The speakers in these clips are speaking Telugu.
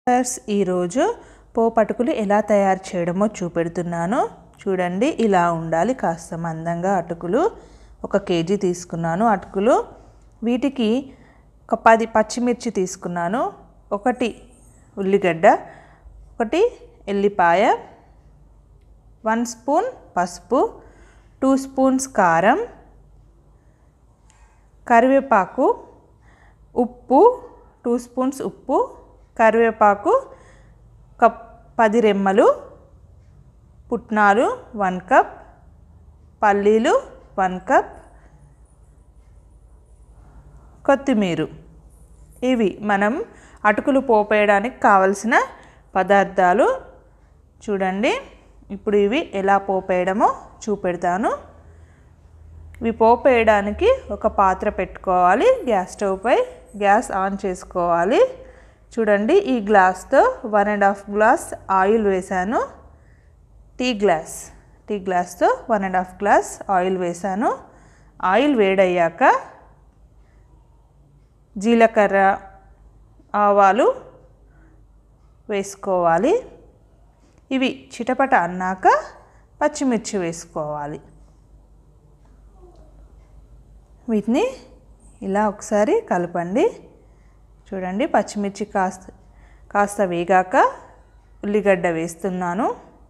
ఫ్రెండ్స్ ఈరోజు పోపటుకులు ఎలా తయారు చేయడమో చూపెడుతున్నాను చూడండి ఇలా ఉండాలి కాస్త మందంగా అటుకులు ఒక కేజీ తీసుకున్నాను అటుకులు వీటికి ఒక పది పచ్చిమిర్చి తీసుకున్నాను ఒకటి ఉల్లిగడ్డ ఒకటి ఎల్లిపాయ వన్ స్పూన్ పసుపు టూ స్పూన్స్ కారం కరివేపాకు ఉప్పు టూ స్పూన్స్ ఉప్పు కరివేపాకు ఒక పది రెమ్మలు పుట్నాలు వన్ కప్ పల్లీలు వన్ కప్ కొత్తిమీర ఇవి మనం అటుకులు పోపేయడానికి కావలసిన పదార్థాలు చూడండి ఇప్పుడు ఇవి ఎలా పోపేయడమో చూపెడతాను ఇవి పోపేయడానికి ఒక పాత్ర పెట్టుకోవాలి గ్యాస్ స్టవ్ పై గ్యాస్ ఆన్ చేసుకోవాలి చూడండి ఈ గ్లాస్తో one and half glass oil వేశాను టీ గ్లాస్ టీ గ్లాస్తో one and half glass oil వేశాను ఆయిల్ వేడయ్యాక జీలకర్ర ఆవాలు వేసుకోవాలి ఇవి చిటపట అన్నాక పచ్చిమిర్చి వేసుకోవాలి వీటిని ఇలా ఒకసారి కలపండి చూడండి పచ్చిమిర్చి కాస్త కాస్త వేగాక ఉల్లిగడ్డ వేస్తున్నాను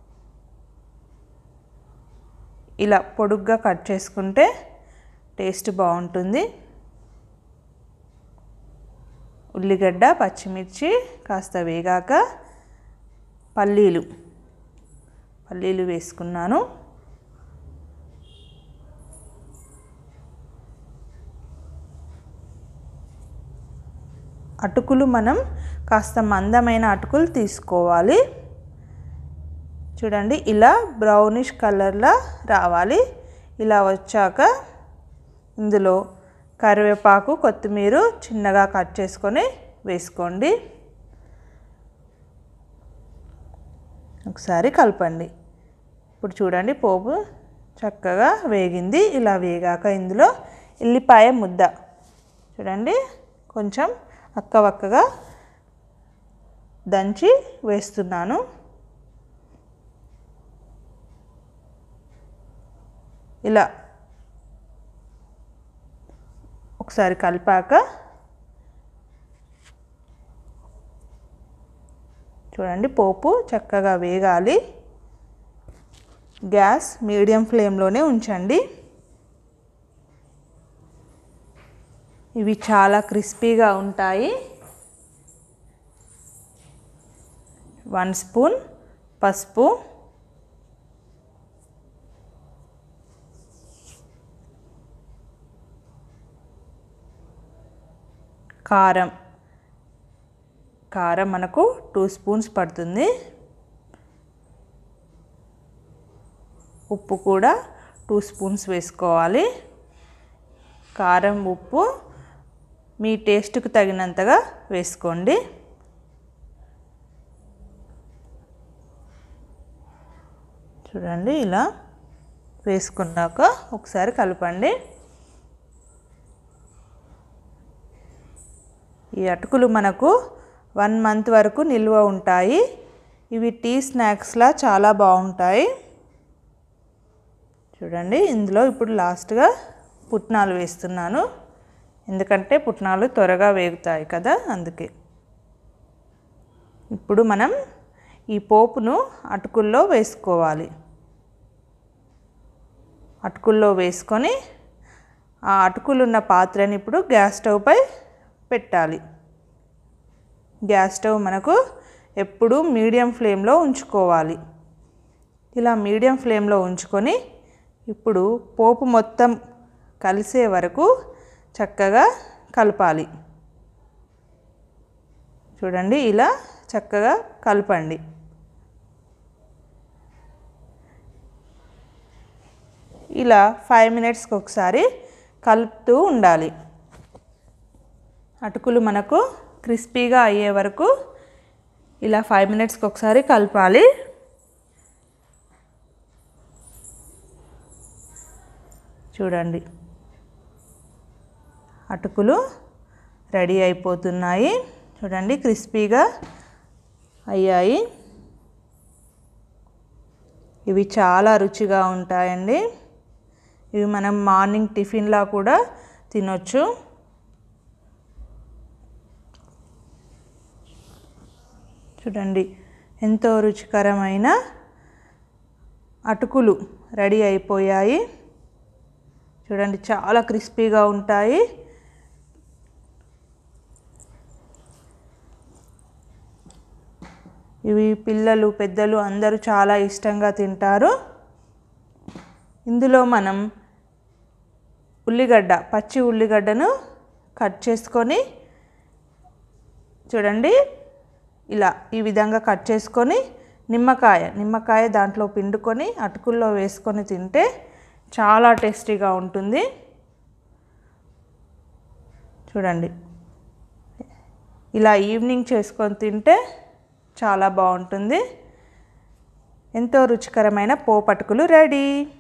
ఇలా పొడుగ్గా కట్ చేసుకుంటే టేస్ట్ బాగుంటుంది ఉల్లిగడ్డ పచ్చిమిర్చి కాస్త వేగాక పల్లీలు పల్లీలు వేసుకున్నాను అటుకులు మనం కాస్త మందమైన అటుకులు తీసుకోవాలి చూడండి ఇలా బ్రౌనిష్ కలర్లా రావాలి ఇలా వచ్చాక ఇందులో కరివేపాకు కొత్తిమీర చిన్నగా కట్ చేసుకొని వేసుకోండి ఒకసారి కలపండి ఇప్పుడు చూడండి పోపు చక్కగా వేగింది ఇలా వేగాక ఇందులో ఎల్లిపాయ ముద్ద చూడండి కొంచెం అక్కవక్కగా దంచి వేస్తున్నాను ఇలా ఒకసారి కలిపాక చూడండి పోపు చక్కగా వేగాలి గ్యాస్ మీడియం ఫ్లేమ్లోనే ఉంచండి ఇవి చాలా క్రిస్పీగా ఉంటాయి వన్ స్పూన్ పసుపు కారం కారం మనకు టూ స్పూన్స్ పడుతుంది ఉప్పు కూడా టూ స్పూన్స్ వేసుకోవాలి కారం ఉప్పు మీ టేస్ట్కి తగినంతగా వేసుకోండి చూడండి ఇలా వేసుకున్నాక ఒకసారి కలపండి ఈ అటుకులు మనకు వన్ మంత్ వరకు నిల్వ ఉంటాయి ఇవి టీ స్నాక్స్లా చాలా బాగుంటాయి చూడండి ఇందులో ఇప్పుడు లాస్ట్గా పుట్నాలు వేస్తున్నాను ఎందుకంటే పుట్నాలు త్వరగా వేగుతాయి కదా అందుకే ఇప్పుడు మనం ఈ పోపును అటుకుల్లో వేసుకోవాలి అటుకుల్లో వేసుకొని ఆ అటుకులు ఉన్న పాత్రని ఇప్పుడు గ్యాస్ స్టవ్ పై పెట్టాలి గ్యాస్ స్టవ్ మనకు ఎప్పుడు మీడియం ఫ్లేమ్లో ఉంచుకోవాలి ఇలా మీడియం ఫ్లేమ్లో ఉంచుకొని ఇప్పుడు పోపు మొత్తం కలిసే వరకు చక్కగా కలపాలి చూడండి ఇలా చక్కగా కలపండి ఇలా ఫైవ్ మినిట్స్కి ఒకసారి కలుపుతూ ఉండాలి అటుకులు మనకు క్రిస్పీగా అయ్యే వరకు ఇలా ఫైవ్ మినిట్స్కి ఒకసారి కలపాలి చూడండి అటుకులు రెడీ అయిపోతున్నాయి చూడండి క్రిస్పీగా అయ్యాయి ఇవి చాలా రుచిగా ఉంటాయండి ఇవి మనం మార్నింగ్ టిఫిన్లా కూడా తినొచ్చు చూడండి ఎంతో రుచికరమైన అటుకులు రెడీ అయిపోయాయి చూడండి చాలా క్రిస్పీగా ఉంటాయి ఇవి పిల్లలు పెద్దలు అందరూ చాలా ఇష్టంగా తింటారు ఇందులో మనం ఉల్లిగడ్డ పచ్చి ఉల్లిగడ్డను కట్ చేసుకొని చూడండి ఇలా ఈ విధంగా కట్ చేసుకొని నిమ్మకాయ నిమ్మకాయ దాంట్లో పిండుకొని అటుకుల్లో వేసుకొని తింటే చాలా టేస్టీగా ఉంటుంది చూడండి ఇలా ఈవినింగ్ చేసుకొని తింటే చాలా బాగుంటుంది ఎంతో రుచికరమైన పోపటుకులు రెడీ